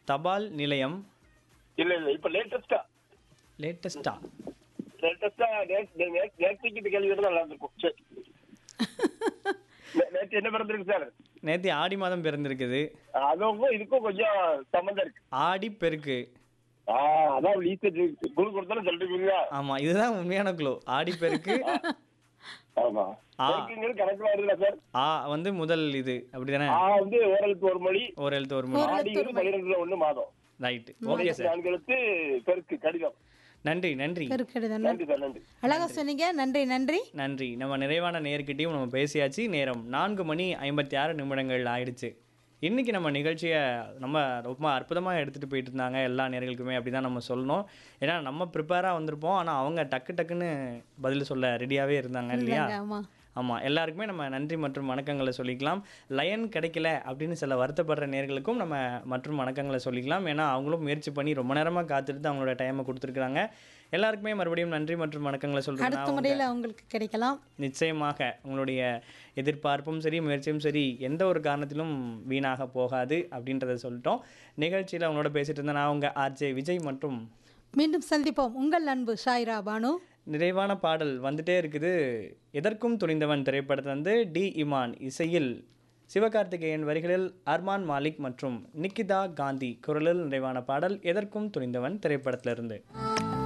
தபால் நிலையம் இல்ல இல்ல இப்ப லேட்டஸ்டா லேட்டஸ்டா லேட்டஸ்டா நேற்றுக்கு இந்த கேள்வி இருந்தா நல்லா இருந்திருக்கும் சரி நே- நேத்து என்ன பிறந்திருக்கு சார் நேத்தி ஆடி மாதம் பிறந்திருக்குது அதுவும் இதுக்கும் கொஞ்சம் சம்மந்தம் இருக்கு ஆடி பெருக்கு ஆ அதான் ஈஸி குழு கொடுத்தாலும் சொல்லிருக்கீங்க ஆமா இதுதான் உண்மையான குழு ஆடி பெருக்கு ஆமா ஆ. பெருக்குங்கிறது கணக்குல வருதுல சார் ஆ வந்து முதல் இது அப்படிதானே ஆ வந்து ஓரலுக்கு ஒரு மொழி ஒரு எழுத்து ஒரு மணி ஆடிங்கிறது பன்னிரெண்டுல ஒண்ணு மாதம் ரைட் ஓகே சார் நான்கு எழுத்து பெருக்கு கடிதம் நன்றி நன்றி பெருக்கெடுதல் நன்றி சார் நன்றி அழகா சொன்னீங்க நன்றி நன்றி நன்றி நம்ம நிறைவான நேர்கிட்டையும் நம்ம பேசியாச்சு நேரம் நான்கு மணி ஐம்பத்தி ஆறு நிமிடங்கள் ஆயிடுச்சு இன்னைக்கு நம்ம நிகழ்ச்சியை நம்ம ரொம்ப அற்புதமாக எடுத்துகிட்டு போயிட்டு இருந்தாங்க எல்லா நேர்களுக்குமே அப்படி தான் நம்ம சொல்லணும் ஏன்னா நம்ம ப்ரிப்பேராக வந்திருப்போம் ஆனால் அவங்க டக்கு டக்குன்னு பதில் சொல்ல ரெடியாகவே இருந்தாங்க இல்லையா ஆமா ஆமாம் எல்லாருக்குமே நம்ம நன்றி மற்றும் வணக்கங்களை சொல்லிக்கலாம் லயன் கிடைக்கல அப்படின்னு சில வருத்தப்படுற நேர்களுக்கும் நம்ம மற்றும் வணக்கங்களை சொல்லிக்கலாம் ஏன்னா அவங்களும் முயற்சி பண்ணி ரொம்ப நேரமாக காத்திருந்து அவங்களோட டைமை கொடுத்துருக்குறாங்க எல்லாருக்குமே மறுபடியும் நன்றி மற்றும் வணக்கங்களை அடுத்த சொல்கிறேன் முறையில் உங்களுக்கு கிடைக்கலாம் நிச்சயமாக உங்களுடைய எதிர்பார்ப்பும் சரி முயற்சியும் சரி எந்த ஒரு காரணத்திலும் வீணாக போகாது அப்படின்றத சொல்லிட்டோம் நிகழ்ச்சியில் அவங்களோட பேசிட்டு இருந்தேன் நான் உங்கள் ஆர்ஜே விஜய் மற்றும் மீண்டும் சந்திப்போம் உங்கள் அன்பு ஷாயிரா பானு நிறைவான பாடல் வந்துட்டே இருக்குது எதற்கும் துணிந்தவன் திரைப்படத்தில் வந்து டி இமான் இசையில் சிவகார்த்திகேயன் வரிகளில் அர்மான் மாலிக் மற்றும் நிக்கிதா காந்தி குரலில் நிறைவான பாடல் எதற்கும் துணிந்தவன் திரைப்படத்திலிருந்து